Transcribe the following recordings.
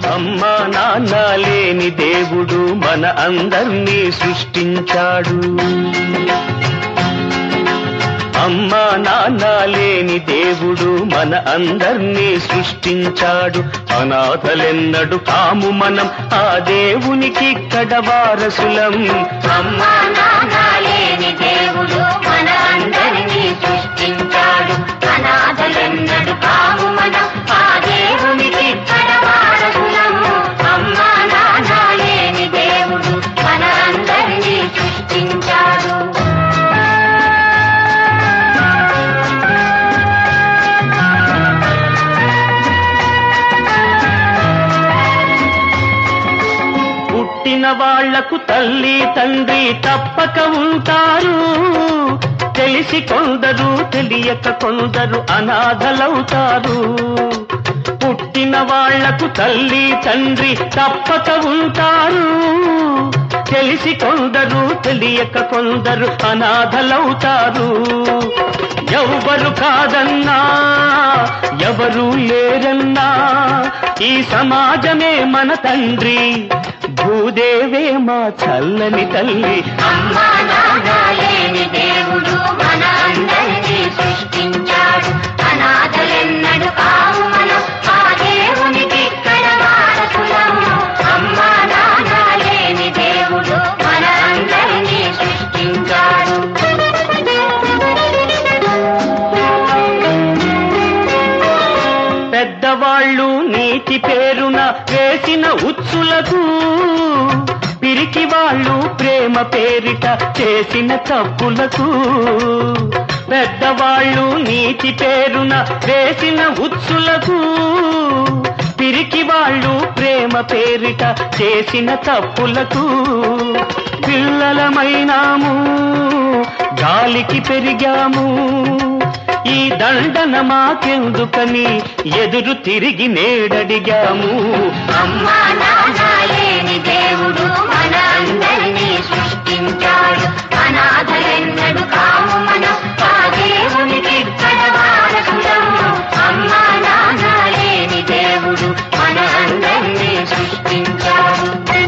అమ్మా నాన్న లేని దేవుడు మన అందర్నీ సృష్టించాడు అమ్మా నాన్న లేని దేవుడు మన అందర్నీ సృష్టించాడు అనాథలెన్నడు కాము మనం ఆ దేవునికి ఇక్కడ వారసులం అమ్మా నాన్న లేని దేవుడు మన అందరినీ సృష్టించాడు అనాథలెన్నడు కాము మనం ఆ దేవునికి ఇక్కడ వారసులము అమ్మా నాన్న లేని దేవుడు మన అందరినీ సృష్టించాడు పుట్టిన వాళ్లకు తల్లి తండ్రి తప్పక ఉంటారు తెలిసి కొందరు తెలియక కొందరు అనాథలవుతారు పుట్టిన వాళ్లకు తల్లి తండ్రి తప్పక ఉంటారు తెలిసి కొందరు తెలియక కొందరు అనాథలవుతారు ఎవ్వరు కాదన్నా ఎవరు లేరన్నా ఈ సమాజమే మన తండ్రి భూదేవే మా చల్లని తల్లి అమ్మా నాన్న లేని దేవుడు మన అందరినీ సృష్టించాడు అనాథలెన్నడు కావు మనం ఆ దేవునికి ఇక్కడ వారసులము అమ్మా నాన్న లేని దేవుడు మన అందరినీ సృష్టించాడు పెద్దవాళ్ళు నీతి పేరున వేసిన ఉచ్చులకు పిరికి వాళ్ళు ప్రేమ పేరిట చేసిన తప్పులకు పెద్దవాళ్ళు నీతి పేరున వేసిన ఉచ్చులకు పిరికి వాళ్ళు ప్రేమ పేరిట చేసిన తప్పులకు పిల్లలమైనాము గాలికి పెరిగాము ఈ దండన మాకెందుకని ఎదురు తిరిగి నేడడిగాము అమ్మా నాన్న లేని దేవుడు మన అందరినీ సృష్టించాడు అనాథలెన్నడు కాము మనం ఆ దేవునికి ఇక్కడ వారసులము అమ్మా నాన్న లేని దేవుడు మన అందరినీ సృష్టించాడు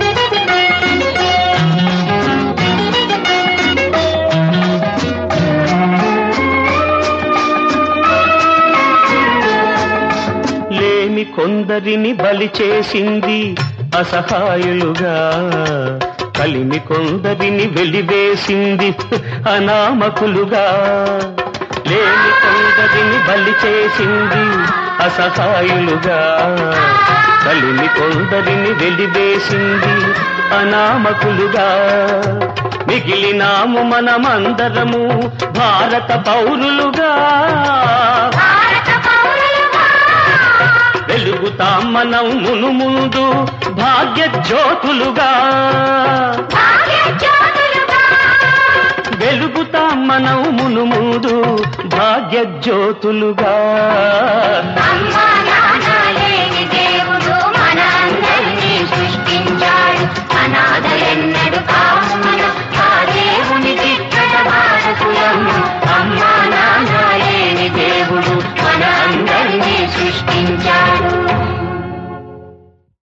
లేమి కొందరిని బలి చేసింది అసహాయులుగా కలిమి కొందరిని వెలివేసింది అనామకులుగా లేమి కొందరిని బలి చేసింది అసహాయులుగా కలిమి కొందరిని వెలివేసింది అనామకులుగా మిగిలినాము మనమందరము భారత పౌరులుగా భారత పౌరులుగా వెలుగుతాం మనం మును ముందు భాగ్య జ్యోతులుగా భాగ్యజ్యోతులుగా వెలుగుతాం మనం మును ముందు భాగ్య జ్యోతులుగా అమ్మా